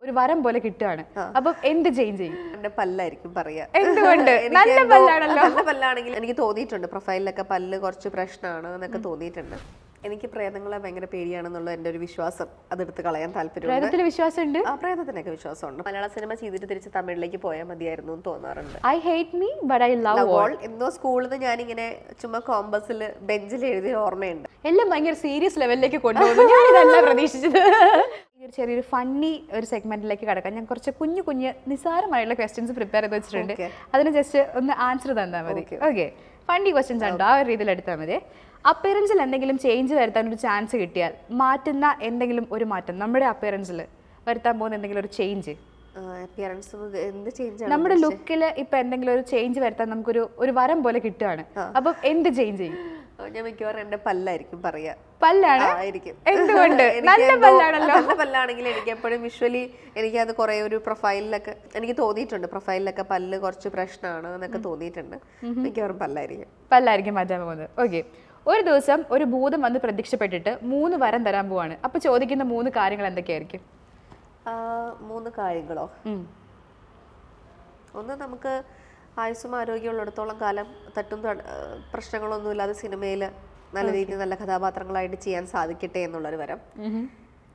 ഒരു വരം പോലെ കിട്ടുകയാണ് അപ്പം എന്ത് ചേഞ്ച് ചെയ്യും എന്റെ പല്ലായിരിക്കും പറയാ എന്തുകൊണ്ട്? എനിക്ക് നല്ല എന്തോ- പല്ലാണല്ലോ. നല്ല പല്ലാണെങ്കിൽ എനിക്ക് തോന്നിയിട്ടുണ്ട് പ്രൊഫൈലിലൊക്കെ പല്ല് കുറച്ച് പ്രശ്നമാണ് എന്നൊക്കെ തോന്നിയിട്ടുണ്ട് എനിക്ക് പ്രേതങ്ങളെ ഭയങ്കര പേടിയാണെന്നുള്ള എന്റെ ഒരു വിശ്വാസം അതെടുത്ത് കളയാൻ താല്പര്യമുണ്ട് പ്രേതത്തിൽ വിശ്വാസമുണ്ട് ആ പ്രേതത്തിനൊക്കെ വിശ്വാസമുണ്ട് മലയാള സിനിമ ചെയ്തിട്ട് തിരിച്ച് തമിഴിലേക്ക് പോയാൽ മതിയായിരുന്നു എന്ന് തോന്നാറുണ്ട് I hate me but I love അപ്പോൾ എന്തോ സ്കൂളിൽ നിന്ന് ഞാനിങ്ങനെ ചുമ്മാ കോമ്പസിൽ ബെഞ്ചിൽ എഴുതിയ ഓർമ്മയുണ്ട് എല്ലാം ഭയങ്കര സീരിയസ് ലെവലിലേക്ക് കൊണ്ടുപോകുന്നു ഞാൻ ഇതല്ല പ്രതീക്ഷിച്ചത് ഈ ഒരു ചെറിയൊരു ഫണ്ണി ഒരു സെഗ്മെന്റിലേക്ക് കടക്കാം ഞാൻ കുറച്ച് കുഞ്ഞു കുഞ്ഞ് നിസ്സാരമായുള്ള ക്വസ്റ്റ്യൻസ് പ്രിപ്പയർ ചെയ്ത് വെച്ചിട്ടുണ്ട് Okay. അതിന് ജസ്റ്റ് ഒന്ന് ആൻസർ തന്നാൽ മതി ഓക്കെ ഫണ്ണി ക്വസ്റ്റ്യൻസ് ഉണ്ടോ ആ ഒരു രീതിയിൽ എടുത്താൽ മതി അപ്പിയറൻസിൽ എന്തെങ്കിലും ചേഞ്ച് വരുത്താൻ ഒരു ചാൻസ് കിട്ടിയാൽ മാറ്റുന്ന എന്തെങ്കിലും ഒരു മാറ്റം നമ്മുടെ അപ്പിയറൻസിൽ വരുത്താൻ പോകുന്ന എന്തെങ്കിലും ഒരു ചേഞ്ച് അപ്പിയറൻസ് എന്ത് ചേഞ്ച് ആണ് നമ്മുടെ ലുക്കിൽ ഇപ്പൊ എന്തെങ്കിലും ഒരു ചേഞ്ച് വരുത്താൻ നമുക്കൊരു ഒരു വരം പോലെ കിട്ടുകയാണ് അപ്പം എന്ത് ചേഞ്ച് ചെയ്യും ഞാൻ മിക്കവാറും എന്റെ പല്ലായിരിക്കും പറയാ പല്ലാണ് ആയിരിക്കും എന്തുകൊണ്ട് എനിക്ക് നല്ല എന്തോ- പല്ലാണല്ലോ നല്ല പല്ലാണെങ്കിൽ എനിക്ക് എപ്പോഴും വിഷ്വലി എനിക്ക് അത് കുറെ ഒരു പ്രൊഫൈലിലൊക്കെ എനിക്ക് തോന്നിയിട്ടുണ്ട് പ്രൊഫൈലിലൊക്കെ പല്ല് കുറച്ച് പ്രശ്നമാണ് എന്നൊക്കെ തോന്നിയിട്ടുണ്ട് മിക്കവാറും പല്ലായിരിക്കും പല്ലായിരിക്കും മാറ്റാൻ പോകുന്നത് ഓക്കെ ഒരു ദിവസം ഒരു ഭൂതം വന്ന് പ്രത്യക്ഷപ്പെട്ടിട്ട് മൂന്ന് വരം തരാൻ പോവാണ് അപ്പൊ ചോദിക്കുന്ന മൂന്ന് കാര്യങ്ങൾ എന്തൊക്കെയായിരിക്കും ആ, മൂന്ന് കാര്യങ്ങളോ ഉം. ഒന്ന് നമുക്ക് ആയുസ്സും ആരോഗ്യമുള്ളിടത്തോളം കാലം തട്ടും ത- ആ, പ്രശ്നങ്ങളൊന്നുമില്ലാതെ സിനിമയിൽ നല്ല രീതിയിൽ നല്ല കഥാപാത്രങ്ങളായിട്ട് ചെയ്യാൻ സാധിക്കട്ടെ എന്നുള്ളൊരു വരം ഉഹും.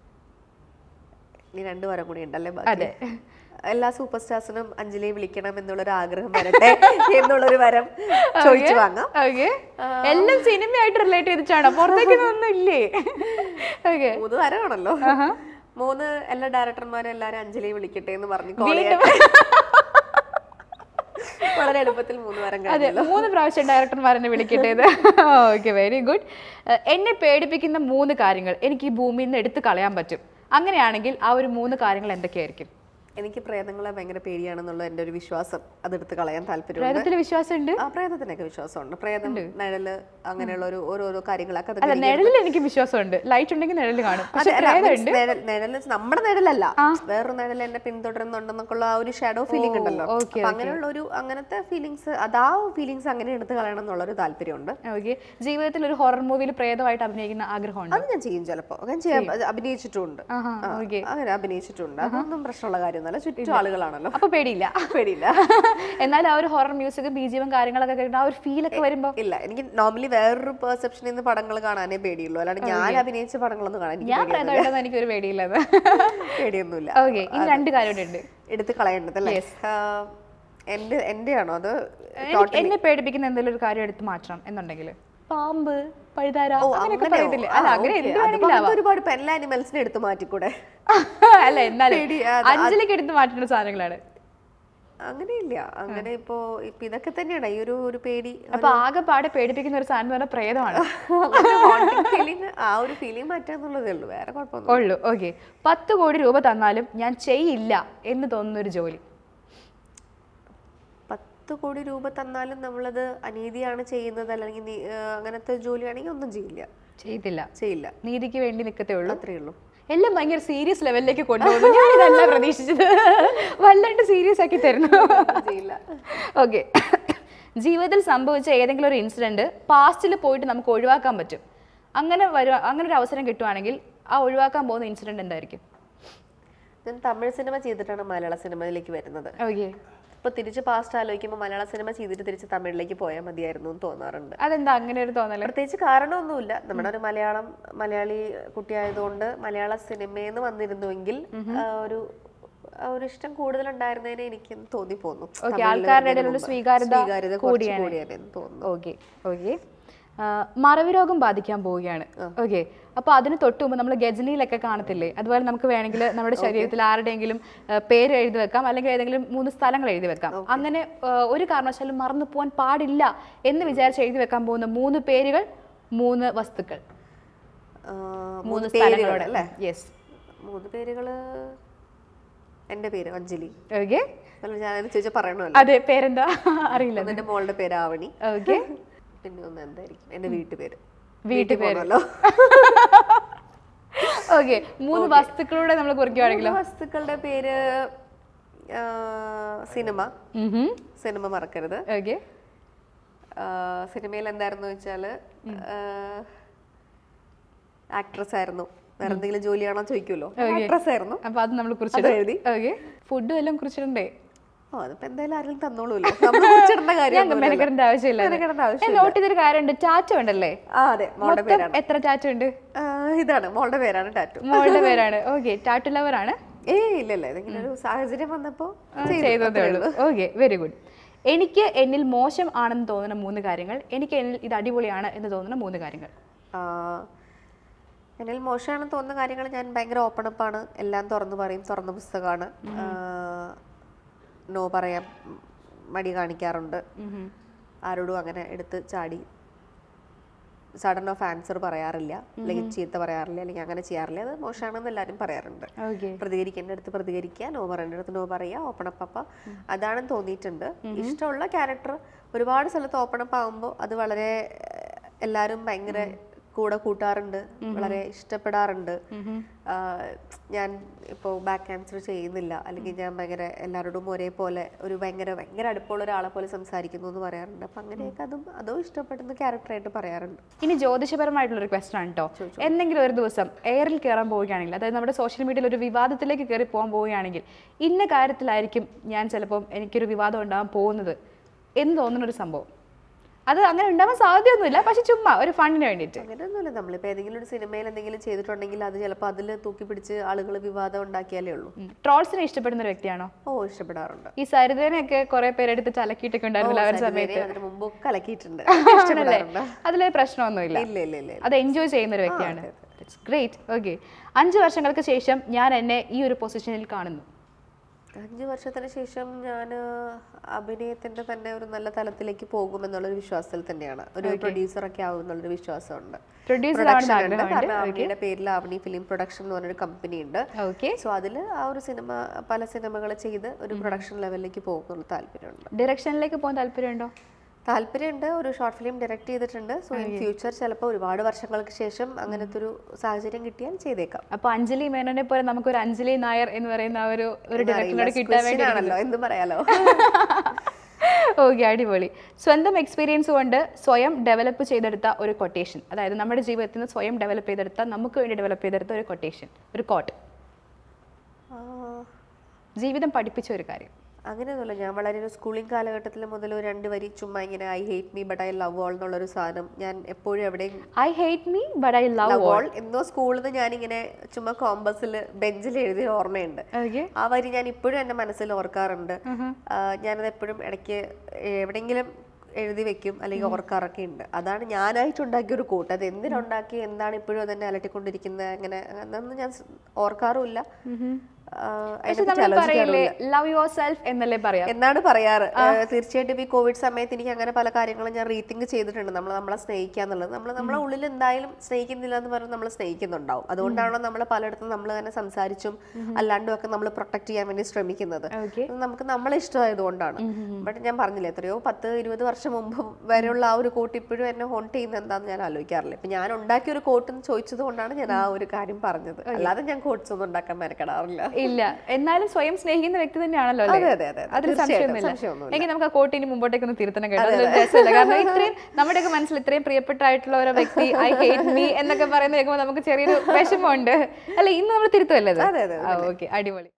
ഇനി രണ്ട് വരം കൂടി ഉണ്ടല്ലേ അതെ. ബാക്കി എല്ലാ സൂപ്പർ സ്റ്റാർസിനും അഞ്ജലിയെ വിളിക്കണം എന്നുള്ളൊരു ആഗ്രഹം വരട്ടെ എന്നുള്ളൊരു വരം ചോദിച്ചു വാങ്ങാം ഓക്കെ എല്ലാം സിനിമയായിട്ട് റിലേറ്റ് ചെയ്തിട്ടാണോ പുറത്തേക്ക് ഒന്നും ഇല്ലേ ഓക്കെ മൂന്ന് വരമാണല്ലോ മൂന്ന് എല്ലാ ഡയറക്ടർമാരും എല്ലാരും അഞ്ജലിയെ വിളിക്കട്ടെ എന്ന് പറഞ്ഞു call ചെയ്യാൻ. വളരെ എളുപ്പത്തിൽ മൂന്ന് വരം അതെ കഴിഞ്ഞല്ലോ മൂന്ന് പ്രാവശ്യം ഡയറക്ടർമാരെന്നെ വിളിക്കട്ടെ ഇത് ഓക്കെ വെരി ഗുഡ് എന്നെ പേടിപ്പിക്കുന്ന മൂന്ന് കാര്യങ്ങൾ എനിക്ക് ഈ ഭൂമിയിൽ നിന്ന് എടുത്തു കളയാൻ പറ്റും അങ്ങനെയാണെങ്കിൽ ആ ഒരു മൂന്ന് കാര്യങ്ങൾ എന്തൊക്കെയായിരിക്കും എനിക്ക് പ്രേതങ്ങളെ ഭയങ്കര പേടിയാണെന്നുള്ള എന്റെ ഒരു വിശ്വാസം അതെടുത്ത് കളയാൻ താല്പര്യമുണ്ട് പ്രേതത്തിൽ വിശ്വാസമുണ്ട് ആ പ്രേതത്തിനൊക്കെ വിശ്വാസമുണ്ട് പ്രേതം നിഴല് അങ്ങനെയുള്ള ഒരു ഓരോരോ കാര്യങ്ങളൊക്കെ അല്ല അതൊക്കെ നിഴലിൽ എനിക്ക് വിശ്വാസമുണ്ട് ലൈറ്റ് ഉണ്ടെങ്കിൽ നിഴൽ കാണും പക്ഷെ അതെ, അല്ല, പ്രേതമുണ്ട് means നിഴൽ- നിഴൽ വെച്ച് നമ്മുടെ നിഴലല്ല വേറൊരു നിഴൽ എന്നെ പിന്തുടരുന്നുണ്ടെന്നൊക്കെയുള്ള ആ ഒരു ഷാഡോ ഫീലിംഗ് ഉണ്ടല്ലോ okay, അപ്പൊ അങ്ങനെയുള്ള ഒരു അങ്ങനത്തെ ഫീലിങ്സ് അതാ ഫീലിങ്സ് അങ്ങനെ എടുത്ത് കളയണം എന്നുള്ള ഒരു താല്പര്യമുണ്ട് ഓക്കെ ജീവിതത്തിൽ ഒരു ഹൊറർ മൂവിയിൽ പ്രേതമായിട്ട് അഭിനയിക്കുന്ന ആഗ്രഹമുണ്ട് അത് ഞാൻ ചെയ്യും ചിലപ്പോ ഞാൻ ചെയ്യാൻ അഭിനയിച്ചിട്ടുണ്ട് ആഹാ ആ, ഓക്കെ അങ്ങനെ അഭിനയിച്ചിട്ടുണ്ട് അതൊന്നും പ്രശ്നമുള്ള കാര്യമൊന്നുമല്ല ചുറ്റും ആളുകളാണല്ലോ അപ്പൊ പേടിയില്ല പേടിയില്ല എന്നാൽ ആ ഒരു ഹൊറർ മ്യൂസിക് ബിജിഎം കാര്യങ്ങളൊക്കെ കേട്ടിട്ട് ആ ഒരു ഫീലൊക്കെ വരുമ്പോ ഇല്ല എനിക്ക് നോർമലി വേറൊരു പെർസെപ്ഷനിൽ നിന്ന് പടങ്ങൾ കാണാനേ പേടിയുള്ളൂ അല്ലാണ്ട് ഞാൻ അഭിനയിച്ച പടങ്ങളൊന്നും കാണാൻ എനിക്ക് ഞാൻ പേടിയൊന്നുമില്ല. പ്രേതമായിട്ടൊന്നും എനിക്കൊരു പേടിയില്ലത് പേടിയൊന്നുമില്ല ഓക്കെ ഇനി രണ്ട് കാര്യമുണ്ട് എടുത്ത് കളയേണ്ടതല്ലേ ആ, എന്റെ എന്റെ ആണോ അത് എനിക്ക് എന്നെ പേടിപ്പിക്കുന്ന എന്തെങ്കിലും ഒരു കാര്യം എടുത്ത് മാറ്റണം എന്നുണ്ടെങ്കിൽ പാമ്പ് പഴുതാര ഓ, അങ്ങനെയൊക്കെ അങ്ങനെയോ? പറയത്തില്ലേ ആ, അല്ല അങ്ങനെ okay. എന്ത് അതിപ്പോ വേണമെങ്കിലും അങ്ങനത്തെ ആവാം ഒരുപാട് ഇപ്പൊ എല്ലാ അനിമൽസിനെ എടുത്ത് മാറ്റിക്കൂടെ അല്ല എന്നാലും പേടി, അത് അഞ്ജലിക്ക് എടുത്ത് മാറ്റുന്ന സാധനങ്ങളാണ് അങ്ങനെയില്ല അങ്ങനെ ഇപ്പോ ഇപ്പൊ ഇതൊക്കെ തന്നെയാണ് ഈ ഒരു ഒരു പേടി അപ്പൊ ആകെ പാടെ പേടിപ്പിക്കുന്ന ഒരു സാധനം എന്ന് പറഞ്ഞാൽ പ്രേതമാണ് ഫീലിംഗ് ആ ഒരു ഫീലിംഗ് മാറ്റാന്നുള്ളതേ ഉള്ളൂ വേറെ കുഴപ്പമൊന്നും ഉള്ളു ഓക്കെ പത്ത് കോടി രൂപ തന്നാലും ഞാൻ ചെയ്യില്ല എന്ന് തോന്നുന്ന ഒരു ജോലി പത്ത് കോടി രൂപ തന്നാലും നമ്മളത് അനീതിയാണ് ചെയ്യുന്നത് അല്ലെങ്കിൽ നീ- ആ, അങ്ങനത്തെ ജോലിയാണെങ്കിൽ ഒന്നും ചെയ്യില്ല ചെയ്തില്ല ചെയ്യില്ല നീതിക്ക് വേണ്ടി നിൽക്കത്തേ ഉള്ളൂ അത്രേ ഉള്ളൂ എല്ലാം ഭയങ്കര സീരിയസ് ലെവലിലേക്ക് കൊണ്ടുപോകുന്നു ഞാൻ ഇതല്ല പ്രതീക്ഷിച്ചത് വല്ലാണ്ട് സീരിയസ് ആക്കി തരുന്നു ഒന്നും ചെയ്യില്ല ഓക്കെ ജീവിതത്തിൽ സംഭവിച്ച ഏതെങ്കിലും ഒരു ഇൻസിഡന്റ് പാസ്റ്റിൽ പോയിട്ട് നമുക്ക് ഒഴിവാക്കാൻ പറ്റും അങ്ങനെ വരു അങ്ങനെ ഒരു അവസരം കിട്ടുവാണെങ്കിൽ ആ ഒഴിവാക്കാൻ പോകുന്ന ഇൻസിഡന്റ് എന്തായിരിക്കും ഞാൻ തമിഴ് സിനിമ ചെയ്തിട്ടാണ് മലയാള സിനിമയിലേക്ക് വരുന്നത് ഓക്കെ ഇപ്പൊ തിരിച്ച് പാസ്റ്റ് ആലോചിക്കുമ്പോൾ മലയാള സിനിമ ചെയ്തിട്ട് തിരിച്ച് തമിഴിലേക്ക് പോയാൽ മതിയായിരുന്നു എന്ന് തോന്നാറുണ്ട് അതെന്താ അങ്ങനെ ഒരു തോന്നല് പ്രത്യേകിച്ച് കാരണമൊന്നുമില്ല നമ്മുടെ ഒരു മലയാളം മലയാളി കുട്ടിയായതുകൊണ്ട് മലയാള സിനിമയിൽ വന്നിരുന്നുവെങ്കിൽ ആ, ഒരു ആ, ഒരു ഇഷ്ടം കൂടുതലുണ്ടായിരുന്നതിനെ എനിക്ക് തോന്നിപ്പോന്നു ഓക്കെ തമിഴില് ആൾക്കാരുടെ ഇടയിൽ ഒരു വരുന്നതിന് മുമ്പ്. സ്വീകാര്യത സ്വീകാര്യത കുറച്ച് കൂടിയാണ് കൂടിയാണെന്ന് തോന്നുന്നു ഓക്കെ ഓക്കെ മറവി രോഗം ബാധിക്കാൻ പോവുകയാണ് ഓക്കെ അപ്പൊ അതിന് തൊട്ട് മുമ്പ് നമ്മൾ ഗജനിയിലൊക്കെ കാണത്തില്ലേ അതുപോലെ നമുക്ക് വേണമെങ്കിൽ നമ്മുടെ ശരീരത്തിൽ ആരുടെയെങ്കിലും ആ, പേര് എഴുതി വെക്കാം അല്ലെങ്കിൽ ഏതെങ്കിലും മൂന്ന് സ്ഥലങ്ങൾ എഴുതി വെക്കാം അങ്ങനെ ആ, ഒരു കാരണവശാലും മറന്നു പോകാൻ പാടില്ല എന്ന് വിചാരിച്ച് എഴുതി വെക്കാൻ പോകുന്ന മൂന്ന് പേരുകൾ മൂന്ന് വസ്തുക്കൾ ആ, മൂന്ന് മൂന്ന് പേരുകൾ സ്ഥലങ്ങളോട് അല്ലേ യെസ് മൂന്ന് പേരുകള് എന്റെ പേര് അഞ്ജലി ഓക്കെ അല്ല ഞാനത് ചോദിച്ചാൽ പറയണമല്ലോ അതെ പേരെന്താ അറിയില്ല ഒന്ന് എന്റെ മോളുടെ പേര് ആവണി ഓക്കെ പിന്നെ ഒന്ന് എന്തായിരിക്കും എന്റെ വീട്ടുപേര് വീട്ടുപേര് പോണല്ലോ ഓക്കെ മൂന്ന് വസ്തുക്കളൂടെ നമ്മൾ കുറിക്കുകയാണെങ്കിലോ മൂന്ന് വസ്തുക്കളുടെ പേര് ആ, സിനിമ സിനിമ മറക്കരുത് ഓക്കെ ആ, സിനിമയിൽ എന്തായിരുന്നു വെച്ചാല് ആക്ട്രസ് ആയിരുന്നു വേറെ എന്തെങ്കിലും ജോലിയാണോ ചോദിക്കുമല്ലോ ആക്ട്രസ് ആയിരുന്നു അപ്പൊ അത് നമ്മൾ അത് കുറിച്ചിടും എഴുതി ഓക്കെ ഫുഡും എല്ലാം കുറിച്ചിട്ടുണ്ടേ ഓ അതിപ്പോ എന്തായാലും ആരെങ്കിലും തന്നോളൂല്ലോ നമ്മൾ കുറിച്ചിടേണ്ട കാര്യം ഞാൻ മെനക്കെടേണ്ട ആവശ്യമില്ല മെനക്കെടേണ്ട ആവശ്യം ഞാൻ നോട്ട് ചെയ്തൊരു കാര്യമുണ്ട് ടാറ്റോ ഉണ്ടല്ലേ ആ അതെ മോളുടെ മൊത്തം പേരാണ് എത്ര ടാറ്റോ ഉണ്ട് ആ, ഇതാണ് മോളുടെ പേരാണ് ടാറ്റു മോളുടെ പേരാണ് ഓക്കെ ടാറ്റു ലവർ ആണ് ഏയ് ഇല്ലല്ല ഇതെങ്കിലും ഒരു സാഹചര്യം വന്നപ്പോ ചെയ്തു. ചെയ്തതേ ഉള്ളൂ ഓക്കെ വെരി ഗുഡ് എനിക്ക് എന്നിൽ മോശം ആണെന്ന് തോന്നുന്ന മൂന്ന് കാര്യങ്ങൾ എനിക്ക് എന്നിൽ ഇത് അടിപൊളിയാണ് എന്ന് തോന്നുന്ന മൂന്ന് കാര്യങ്ങൾ ആ, എന്നിൽ മോശമാണെന്ന് തോന്നുന്ന കാര്യങ്ങൾ ഞാൻ ഭയങ്കര ഓപ്പൺ അപ്പ് ആണ് എല്ലാം തുറന്നു പറയും തുറന്ന പുസ്തകമാണ് നോ പറയാൻ മടി കാണിക്കാറുണ്ട് ആരോടും അങ്ങനെ എടുത്ത് ചാടി സഡൻ ഓഫ് ആൻസർ പറയാറില്ല അല്ലെങ്കിൽ ചീത്ത പറയാറില്ല അല്ലെങ്കിൽ അങ്ങനെ ചെയ്യാറില്ല അത് മോശമാണെന്ന് എല്ലാവരും പറയാറുണ്ട് ഓക്കെ പ്രതികരിക്കേണ്ട അടുത്ത് പ്രതികരിക്കുക നോ പറയേണ്ട അടുത്ത് നോ പറയുക ഓപ്പൺ അപ്പ് അപ്പ അതാണെന്ന് തോന്നിയിട്ടുണ്ട് ഇഷ്ടമുള്ള ക്യാരക്ടർ ഒരുപാട് സ്ഥലത്ത് ഓപ്പൺ അപ്പ് ആകുമ്പോൾ അത് വളരെ ഏഹ്, എല്ലാവരും ഭയങ്കര കൂടെ കൂട്ടാറുണ്ട് വളരെ ഇഷ്ടപ്പെടാറുണ്ട് ആഹ്, ഞാൻ ഇപ്പോൾ ബാക്ക് ആൻസർ ചെയ്യുന്നില്ല അല്ലെങ്കിൽ ഞാൻ ഭയങ്കര എല്ലാവരോടും ഒരേപോലെ ഒരു ഭയങ്കര ഭയങ്കര അടുപ്പമുള്ള ഒരാളെ പോലെ സംസാരിക്കുന്നു എന്ന് പറയാറുണ്ട് അപ്പം അങ്ങനെയൊക്കെ അതും അതും ഇഷ്ടപ്പെടുന്ന ക്യാരക്ടറായിട്ട് പറയാറുണ്ട് ഇനി ജ്യോതിഷപരമായിട്ടുള്ള ഒരു ക്വസ്റ്റൻ ആണ് കേട്ടോ എന്തെങ്കിലും ഒരു ദിവസം എയറിൽ കയറാൻ പോവുകയാണെങ്കിൽ അതായത് നമ്മുടെ സോഷ്യൽ മീഡിയയിൽ ഒരു വിവാദത്തിലേക്ക് കയറി പോകാൻ പോവുകയാണെങ്കിൽ ഇന്ന കാര്യത്തിലായിരിക്കും ഞാൻ ചിലപ്പം എനിക്കൊരു വിവാദം ഉണ്ടാകാൻ പോകുന്നത് എന്ന് തോന്നുന്ന ഒരു സംഭവം അത് അങ്ങനെ ഉണ്ടാവാൻ സാധ്യതയൊന്നുമില്ല പക്ഷെ ചുമ്മാ ഒരു ഫണ്ടിന് വേണ്ടിയിട്ട് അങ്ങനെയൊന്നുമില്ല നമ്മളിപ്പോൾ ഏതെങ്കിലും ഒരു സിനിമയിൽ എന്തെങ്കിലും ചെയ്തിട്ടുണ്ടെങ്കിൽ അത് ചിലപ്പോൾ അതിൽ തൂക്കി പിടിച്ച് ആളുകൾ വിവാദം ഉണ്ടാക്കിയാലേ ഉള്ളൂ ട്രോൾസിനെ ഇഷ്ടപ്പെടുന്ന ഒരു വ്യക്തിയാണോ ഓ ഇഷ്ടപ്പെടാറുണ്ട് ഈ സരിതനെയൊക്കെ കുറെ പേരെടുത്ത് അലക്കിയിട്ടൊക്കെ ഉണ്ടായിരുന്നില്ല ആ ഒരു സമയത്ത് സരിതയെ അതിന് മുമ്പ് കലക്കിയിട്ടുണ്ട് ആണല്ലേ ഇഷ്ടപ്പെടാറുണ്ട് അതിലൊരു പ്രശ്നമൊന്നുമില്ല ഇല്ല ഇല്ല ഇല്ല അത് എൻജോയ് ചെയ്യുന്ന ഒരു വ്യക്തിയാണ് ഗ്രേറ്റ് ഓക്കെ അഞ്ച് വർഷങ്ങൾക്ക് ശേഷം ഞാൻ എന്നെ ഈ ഒരു പൊസിഷനിൽ കാണുന്നു അഞ്ചു വർഷത്തിന് ശേഷം ഞാൻ അഭിനയത്തിന്റെ തന്നെ ഒരു നല്ല തലത്തിലേക്ക് പോകുമെന്നുള്ളൊരു വിശ്വാസത്തിൽ തന്നെയാണ് ഒരു പ്രൊഡ്യൂസർ ഒക്കെ ആവും എന്നുള്ളൊരു വിശ്വാസമുണ്ട് പ്രൊഡ്യൂസർ Production ആവുന്ന ഉണ്ട്. ആഗ്രഹമുണ്ട് കാരണം അവനിയുടെ പേരിൽ അവനി ഫിലിം പ്രൊഡക്ഷൻ എന്ന് പറഞ്ഞൊരു കമ്പനി ഉണ്ട് ഓക്കെ സോ അതിൽ ആ ഒരു സിനിമ പല സിനിമകൾ ചെയ്ത് ഒരു പ്രൊഡക്ഷൻ ലെവലിലേക്ക് പോകുന്നുള്ള താല്പര്യമുണ്ട് ഡയറക്ഷനിലേക്ക് പോകാൻ താല്പര്യമുണ്ടോ താല്പര്യമുണ്ട് ഒരു ഷോർട്ട് ഫിലിം ഡയറക്റ്റ് ചെയ്തിട്ടുണ്ട് സോ ഇൻ ഫ്യൂച്ചർ ചിലപ്പോൾ ഒരുപാട് വർഷങ്ങൾക്ക് ശേഷം അങ്ങനത്തെ ഒരു സാഹചര്യം കിട്ടിയാൽ ചെയ്തേക്കാം അപ്പൊ അഞ്ജലി മേനോനെ പോലെ നമുക്ക് ഒരു അഞ്ജലി നായർ എന്ന് പറയുന്ന ആ ഒരു ഒരു ഡയറക്ടറിനോട് കിട്ടാൻ Question വേണ്ടി ആണല്ലോ എന്തും പറയാലോ ഓക്കെ അടിപൊളി സ്വന്തം എക്സ്പീരിയൻസ് കൊണ്ട് സ്വയം ഡെവലപ്പ് ചെയ്തെടുത്ത ഒരു കൊട്ടേഷൻ അതായത് നമ്മുടെ ജീവിതത്തിൽ നിന്ന് സ്വയം ഡെവലപ്പ് ചെയ്തെടുത്ത നമുക്ക് വേണ്ടി ഡെവലപ്പ് ചെയ്തെടുത്ത ഒരു കൊട്ടേഷൻ ഒരു കോട്ട് ആ, ജീവിതം പഠിപ്പിച്ച ഒരു കാര്യം അങ്ങനെയൊന്നുമില്ല ഞാൻ വളരെ ഒരു സ്കൂളിംഗ് കാലഘട്ടത്തിൽ മുതൽ ഒരു രണ്ട് വരി ചുമ്മാ ഇങ്ങനെ I hate me but I love all എന്നുള്ളൊരു സാധനം ഞാൻ എപ്പോഴും എവിടെയും I hate me but I love love all എന്നോ സ്കൂളിൽ നിന്ന് ഞാനിങ്ങനെ ചുമ്മാ കോമ്പസിൽ ബെഞ്ചിൽ എഴുതിയ ഓർമ്മയുണ്ട് ഓക്കെ ആ വരി ഞാൻ ഇപ്പോഴും എൻ്റെ മനസ്സിൽ ഓർക്കാറുണ്ട് ആ, ഞാനത് എപ്പോഴും ഇടയ്ക്ക് എവിടെയെങ്കിലും എഴുതി വെക്കും അല്ലെങ്കിൽ ഓർക്കാറൊക്കെ ഉണ്ട് അതാണ് ഞാനായിട്ട് ഉണ്ടാക്കിയ ഒരു കൂട്ട് അത് എന്തിനുണ്ടാക്കി എന്താണ് ഇപ്പോഴും അതെന്നെ അലട്ടിക്കൊണ്ടിരിക്കുന്നത് അങ്ങനെ അതൊന്നും ഞാൻ സ് ഓർക്കാറുമില്ല ആ, പക്ഷെ അതിനെപ്പറ്റി നമ്മൾ പറയില്ലേ ആലോചിക്കാറുമില്ല. ലവ് യുവർ സെൽഫ് എന്നല്ലേ പറയാം എന്നാണ് പറയാറ് ഏഹ് തീർച്ചയായിട്ടും ഈ കോവിഡ് സമയത്ത് എനിക്ക് അങ്ങനെ പല കാര്യങ്ങളും ഞാൻ റീതിങ്ക് ചെയ്തിട്ടുണ്ട് നമ്മൾ നമ്മളെ സ്നേഹിക്കുക എന്നുള്ളത് നമ്മൾ നമ്മളെ ഉള്ളിൽ എന്തായാലും സ്നേഹിക്കുന്നില്ല എന്ന് പറഞ്ഞ് നമ്മൾ സ്നേഹിക്കുന്നുണ്ടാവും അതുകൊണ്ടാണല്ലോ നമ്മൾ പലയിടത്തും നമ്മൾ തന്നെ സംസാരിച്ചും അല്ലാണ്ടും ഒക്കെ നമ്മൾ പ്രൊട്ടക്ട് ചെയ്യാൻ വേണ്ടി ശ്രമിക്കുന്നത് ഓക്കെ അത് നമുക്ക് നമ്മളെ ഇഷ്ടമായതുകൊണ്ടാണ് ബട്ട് ഞാൻ പറഞ്ഞില്ലേ എത്രയോ പത്ത് ഇരുപത് വർഷം മുമ്പ് വരെയുള്ള ആ ഒരു കോട്ട് ഇപ്പോഴും എന്നെ ഹോണ്ട് ചെയ്യുന്നത് എന്താണെന്ന് ഞാൻ ആലോചിക്കാറില്ല ഇപ്പൊ ഞാൻ ഉണ്ടാക്കിയ ഒരു കോട്ട് എന്ന് ചോദിച്ചത് കൊണ്ടാണ് ഞാൻ ആ ഒരു കാര്യം പറഞ്ഞത് അല്ലാതെ ഞാൻ കോട്ട്സ് ഒന്നും ഉണ്ടാക്കാൻ മെനക്കെടാറില്ല ഇല്ല എന്നാലും സ്വയം സ്നേഹിക്കുന്ന വ്യക്തി തന്നെയാണല്ലോ അല്ലേ അതെ, അതെ, അതെ. അതിൽ തീർച്ചയായിട്ടും. സംശയമൊന്നുമില്ല സംശയമൊന്നുമില്ല. എങ്കിൽ നമുക്ക് ആ കോട്ട് ഇനി മുമ്പോട്ടേക്ക് ഒന്ന് തിരുത്തണം കേട്ടോ അതൊരു രസമില്ല കാരണം ഇത്രയും നമ്മുടെയൊക്കെ മനസ്സിൽ ഇത്രയും പ്രിയപ്പെട്ടായിട്ടുള്ള ഒരു വ്യക്തി ഐ ഹേറ്റ് മീ എന്നൊക്കെ പറയുന്ന കേൾക്കുമ്പോൾ നമുക്ക് ചെറിയൊരു വിഷമമുണ്ട് അല്ലെ ഇന്ന് നമ്മൾ തിരുത്തുമല്ലേ അതെ, അതെ, ഓക്കെ അടിപൊളി